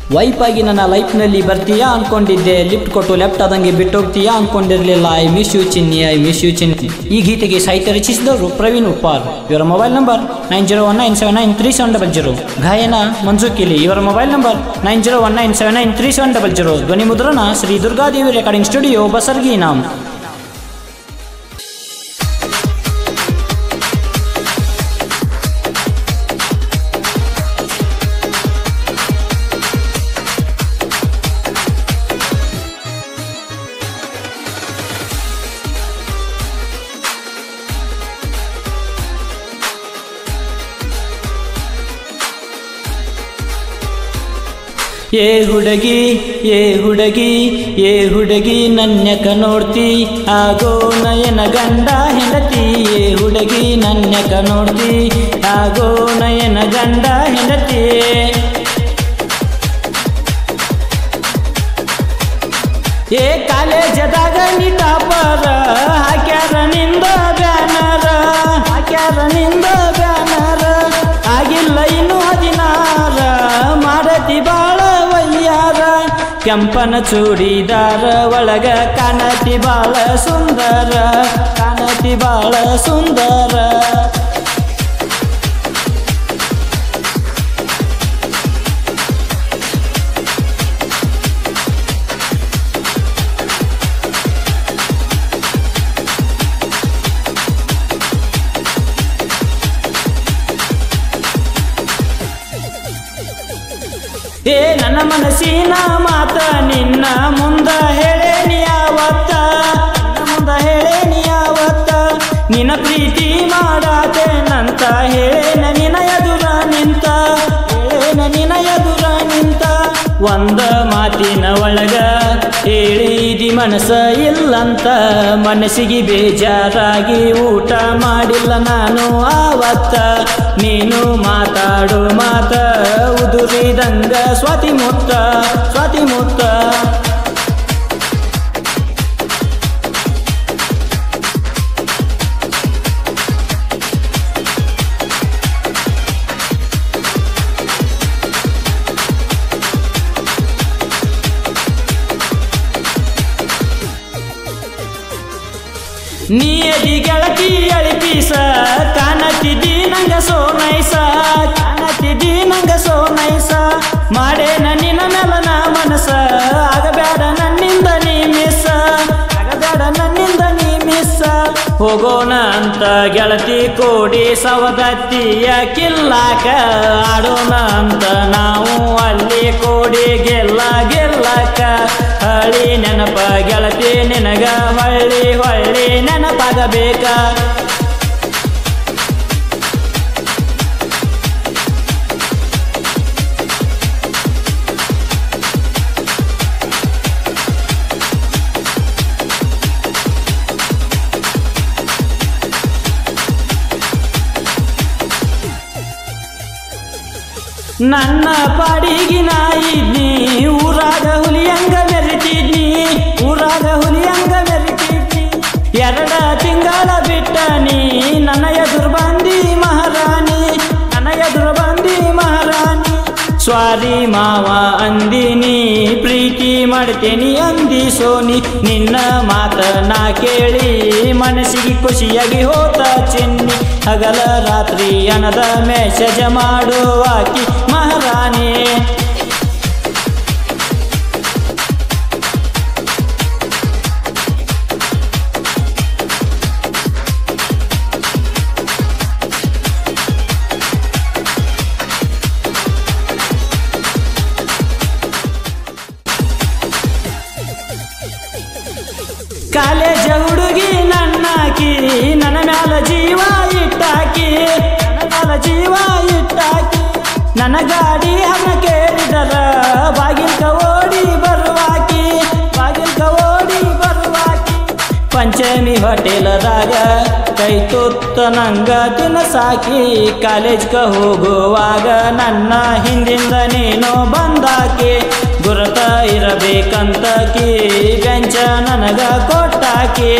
wife ಆಗಿ ನನ್ನ ಲೈಫ್ನಲ್ಲಿ ಬರ್ತೀಯಾ ಅನ್ಕೊಂಡಿದ್ದೆ ಲಿಫ್ಟ್ ಕೊಟ್ಟು ಲೆಫ್ಟ್ ಆದಂಗೆ ಬಿಟ್ಟು ಹೋಗ್ತೀಯಾ ಅನ್ಕೊಂಡಿರ್ಲಿಲ್ಲ I miss you Chinni I miss you Chinni ಈ ಗೀತೆಗೆ ಸಾಹಿತ್ಯ ರಚಿಸಿದವರು ಪ್ರವೀಣ್ ಉಪ್ಪಾರ್ ಇವರ mobile number nine zero one nine seven nine three seven double zero ಗಾಯನ ಮಂಜು ಕಿಲಿ ಇವರ mobile number nine zero one nine seven nine three seven double zero ಧ್ವನಿ ಮುದ್ರಣ ಶ್ರೀ ದುರ್ಗಾದೇವಿ ರೆಕಾರ್ಡಿಂಗ್ ಸ್ಟುಡಿಯೋ ಬಸರ್ಗಿ ನಾಮ್ ಏ ಹುಡುಗಿ ಏ ಹುಡುಗಿ ಏ ಹುಡುಗಿ ನನ್ಯಕ ನೋಡ್ತಿ ಆಗೋ ನಯನ ಗಂಡ ಹೆಂಡತಿ ಏ ಹುಡುಗಿ ನನ್ಯಕ ನೋಡ್ತಿ ಆಗೋ ನಯನ ಗಂಡ ಹೆಂಡತಿ ಏ ಕಾಲೇಜದಾಗ ನೀ ಟಾಪರ ಹಾಕ್ಯಾರ ನಿಂದ ಬ್ಯಾನರ ಹಾಕ್ಯಾರ ನಿಂದ ಬ್ಯಾನರ ಆಗಿಲ್ಲ ಇನ್ನು ಹದಿನಾರ ಮಾಡತಿ ಬಾಳ ವಯ್ಯಾರ ಕೆಂಪನ ಚೂಡಿದಾರ ಒಳಗ ಕಾಣತಿ ಬಾಳ ಸುಂದರ ಕಾಣತಿ ಬಾಳ ಸುಂದರ ಏ ನನ್ನ ಮನಸ್ಸಿನ ಮಾತ ನಿನ್ನ ಮುಂದ ಹೇಳೇನಿ ಯಾವತ್ತ ನಿನ್ನ ಮುಂದ ಹೇಳೇನಿ ಯಾವತ್ತ ನಿನ್ನ ಪ್ರೀತಿ ಮಾಡಾತೆ ನಂತ ಹೇಳೇನ ನಿನ ಎದುರ ನಿಂತ ಹೇಳೇನ ನಿನ ಎದುರ ನಿಂತ ಒಂದ ಮಾತಿನ ಒಳಗ ಹೇಳಿದಿ ಮನಸ್ಸ ಇಲ್ಲಂತ ಮನಸ್ಸಿಗೆ ಬೇಜಾರಾಗಿ ಊಟ ಮಾಡಿಲ್ಲ ನಾನು ಆವತ್ತ ನೀನು ಮಾತಾಡು ಮಾತ ಉದುರಿದಂಗ ಸ್ವಾತಿ ಮುತ್ತ ಸ್ವಾತಿ ಮುತ್ತ ನೀಯದಿ ಗೆಳತಿ ಅಳಿಪೀಸ ಕಾಣತಿದ್ದಿ ನಂಗ ಸೋನೈಸ ಕಾಣತಿದ್ದಿ ನಂಗ ಸೋನೈಸ ಮಾಡೇನ ನಿನ್ನ ಮೇಲನ ಮನಸ ಆಗಬೇಡ ನನ್ನಿಂದ ನೀ ಮಿಸ್ ಆಗಬೇಡ ನನ್ನಿಂದ ನೀ ಮಿಸ್ ಹೋಗೋಣ ಅಂತ ಗೆಳತಿ ಕೋಡಿ ಸವದತ್ತಿಯ ಕಿಲ್ಲಾಕ ಆಡೋಣ ಅಂತ ನಾವು ಅಲ್ಲಿ ಕೋಡಿ ಗೆಲ್ಲ ಗೆಲ್ಲಕ ಹಳಿ ನೆನಪ ಗೆಳತಿ ನಿನಗ ಹೊಳ್ಳಿ ಹೊಳ್ಳಿ ನೆನಪಾಗಬೇಕ ನನ್ನ ಪಾಡಿಗೆ ನಾ ಇದ್ನಿ ಊರಾಗ ಹುಲಿಯಂಗ ಮೆರಿತಿದ್ನಿ ಊರಾಗ ಹುಲಿಯಂಗ ಮೆರಿತಿದ್ನಿ ಎರಡ ತಿಂಗಳ ಬಿಟ್ಟ ನೀ ನನ್ನ ಎದುರು ಬಂದಿ ಮಹಾರಾಣಿ ನನ್ನ ಎದುರು ಬಂದಿ ಮಹಾರಾಣಿ ಸ್ವಾರಿ ಮಾವ ಅಂದಿನಿ ಪ್ರೀತಿ ಮಾಡ್ತೇನಿ ಅಂದಿ ಸೋನಿ ನಿನ್ನ ಮಾತ ನಾ ಕೇಳಿ ಮನಸ್ಸಿಗೆ ಖುಷಿಯಾಗಿ ಹೋತ ಚಿನ್ನಿ ಹಗಲ ರಾತ್ರಿ ಅನದ ಮೆಸೇಜ ಮಾಡುವಾಕಿ ಮಹಾರಾಣಿ ಕಾಲೇಜ ಹುಡುಗಿ ನನ್ನಾಕಿ ನನ್ನ ಮ್ಯಾಲ ಜೀವ ಇಟ್ಟಾಕಿ ನನ್ನ ಮ್ಯಾಲ ಜೀವ ಇಟ್ಟಾಕಿ ನನ್ನ ಗಾಡಿ ಹಣ ಕೇಳಿದರ ಬಾಗಿಲ್ಕ ಓಡಿ ಬರುವಾಕಿ ಬಾಗಿಲ್ಕ ಓಡಿ ಬರುವಾಕಿ ಪಂಚಮಿ ಹೋಟೆಲದಾಗ ಕೈ ತುತ್ತ ನಂಗ ತಿನಸಾಕಿ ಕಾಲೇಜ್ಕ ಹೋಗುವಾಗ ನನ್ನ ಹಿಂದಿಂದ ನೀನು ಬಂದಾಕಿ ಗುರುತ ಇರಬೇಕಂತಕಿ ಬೆಂಚ ನನಗ ಕೊಟ್ಟಾಕಿ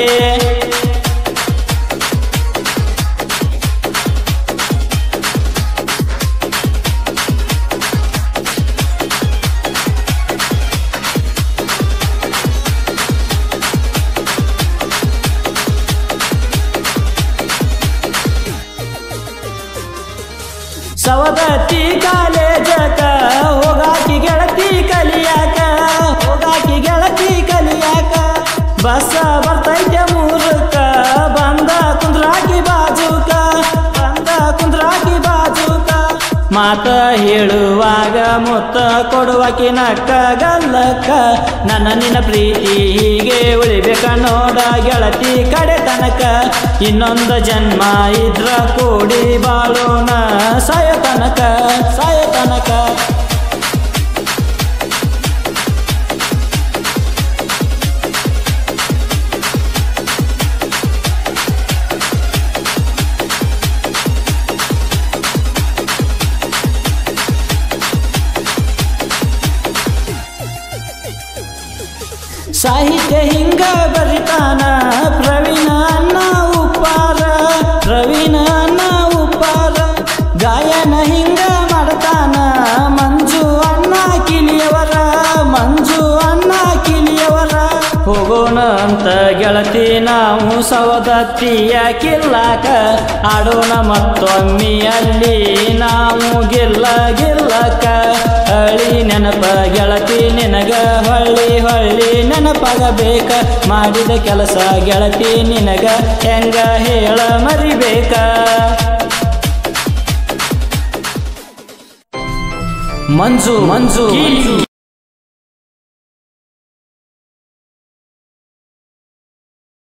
ಮಾತ ಹೇಳುವಾಗ ಮುತ್ತ ಕೊಡುವಕಿ ನಕ್ಕ ಗಲ್ಲಕ್ಕ ನನ್ನ ನಿನ್ನ ಪ್ರೀತಿ ಹೀಗೆ ಉಳಿಬೇಕ ನೋಡ ಗೆಳತಿ ಕಡೆ ತನಕ ಇನ್ನೊಂದು ಜನ್ಮ ಇದ್ರ ಕೂಡಿ ಬಾಳೋಣ ಸಾಯ ತನಕ ಸಾಯ ತನಕ ಸಾಹಿತ್ಯ ಹಿಂಗ ಬರಿತಾನ ಪ್ರವೀಣ ಅನ್ನ ಉಪ್ಪಾರ ಪ್ರವೀಣ ಅನ್ನ ಉಪ್ಪಾರ ಗಾಯನ ಹಿಂಗ ಮಾಡ್ತಾನ ಮಂಜು ಅಣ್ಣ ಕಿಲಿಯವರ ಮಂಜು ಅಣ್ಣ ಕಿಲಿಯವರ ಹೋಗೋಣ ಅಂತ ಗೆಳತಿ ನಾವು ಸವದತ್ತಿಯ ಕಿಲ್ಲಾಕ ಆಡೋಣ ಮತ್ತೊಮ್ಮೆ ಅಲ್ಲಿ ನಾವು ಗಿಲ್ಲ ಗಿಲ್ಲಕ ಹಳ್ಳಿ ನೆನಪ ಗೆಳತಿ ನಿನಗ ಹೊಳ್ಳಿ ಹೊಳ್ಳಿ ನೆನಪಾಗಬೇಕ ಮಾಡಿದ ಕೆಲಸ ಗೆಳತಿ ನಿನಗ ಹೆಂಗ ಹೇಳ ಮರಿಬೇಕ ಮಂಜು ಮಂಜು